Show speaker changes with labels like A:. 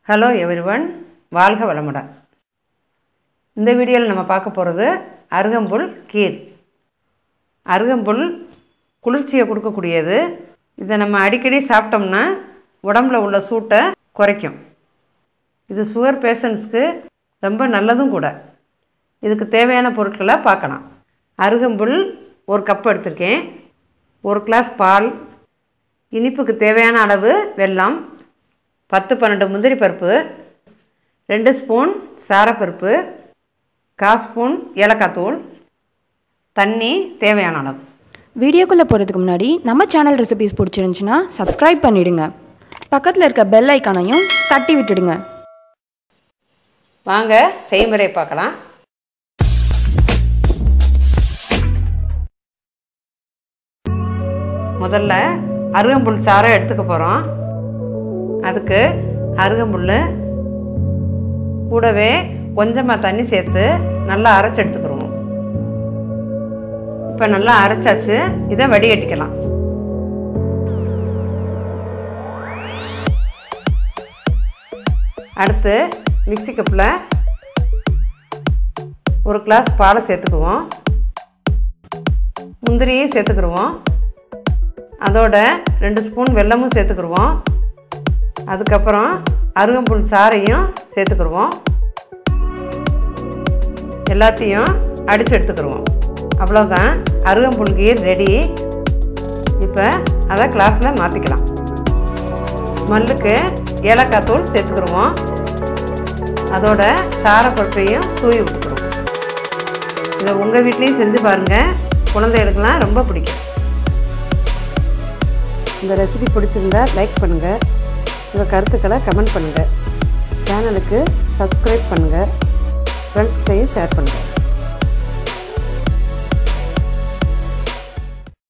A: hello everyone வாழ்க வளமுடன் இந்த வீடியோவில் நம்ம பார்க்க போகிறது அருகம்புல் கீர் அருகம்புல் குளிர்ச்சியை கொடுக்கக்கூடியது இதை நம்ம அடிக்கடி சாப்பிட்டோம்னா உடம்புல உள்ள சூட்டை குறைக்கும் இது சுகர் பேஷண்ட்ஸ்க்கு ரொம்ப நல்லதும் கூட இதுக்கு தேவையான பொருட்களை பார்க்கலாம் அருகம்புல் ஒரு கப் எடுத்திருக்கேன் ஒரு கிளாஸ் பால் இனிப்புக்கு தேவையான அளவு வெல்லம் பத்து பன்னெண்டு முந்திரி பருப்பு ரெண்டு ஸ்பூன் சாரப்பருப்பு கால் ஸ்பூன் ஏலக்காய் தூள் தண்ணி தேவையான அளவு
B: வீடியோக்குள்ளே போகிறதுக்கு முன்னாடி நம்ம சேனல் ரெசிபிஸ் பிடிச்சிருந்துச்சுன்னா சப்ஸ்கிரைப் பண்ணிடுங்க பக்கத்தில் இருக்க பெல் ஐக்கானையும் தட்டி விட்டுடுங்க
A: வாங்க செய்முறை பார்க்கலாம் முதல்ல அருகம்புல் சாறை எடுத்துக்க போகிறோம் அதுக்கு அருகம்புல் கூடவே கொஞ்சமாக தண்ணி சேர்த்து நல்லா அரைச்சி எடுத்துக்கிறோம் இப்போ நல்லா அரைச்சாச்சு இதை வடிகட்டிக்கலாம் அடுத்து மிக்ஸி கப்பில் ஒரு கிளாஸ் பாலை சேர்த்துக்குவோம் முந்திரியும் சேர்த்துக்கிடுவோம் அதோட ரெண்டு ஸ்பூன் வெல்லமும் சேர்த்துக்கிடுவோம் அதுக்கப்புறம் அருகம்புல் சாறையும் சேர்த்துக்கிடுவோம் எல்லாத்தையும் அடித்து எடுத்துக்கிடுவோம் அவ்வளோதான் அருகம்புல் கீர் ரெடி இப்போ அதை கிளாஸில் மாற்றிக்கலாம் மல்லுக்கு ஏலக்காய் தூள் சேர்த்துக்கிடுவோம் அதோட சாரப்பருப்பையும் தூவி விட்டுக்கிறோம் இதை உங்கள் வீட்லேயும் செஞ்சு பாருங்கள் குழந்தைகளுக்கெல்லாம் ரொம்ப பிடிக்கும் இந்த ரெசிபி பிடிச்சிருந்தா லைக் பண்ணுங்கள் உங்கள் கருத்துக்களை கமெண்ட் பண்ணுங்கள் சேனலுக்கு சப்ஸ்கிரைப் பண்ணுங்கள் ஃப்ரெண்ட்ஸ்கிட்டையும் ஷேர் பண்ணுங்கள்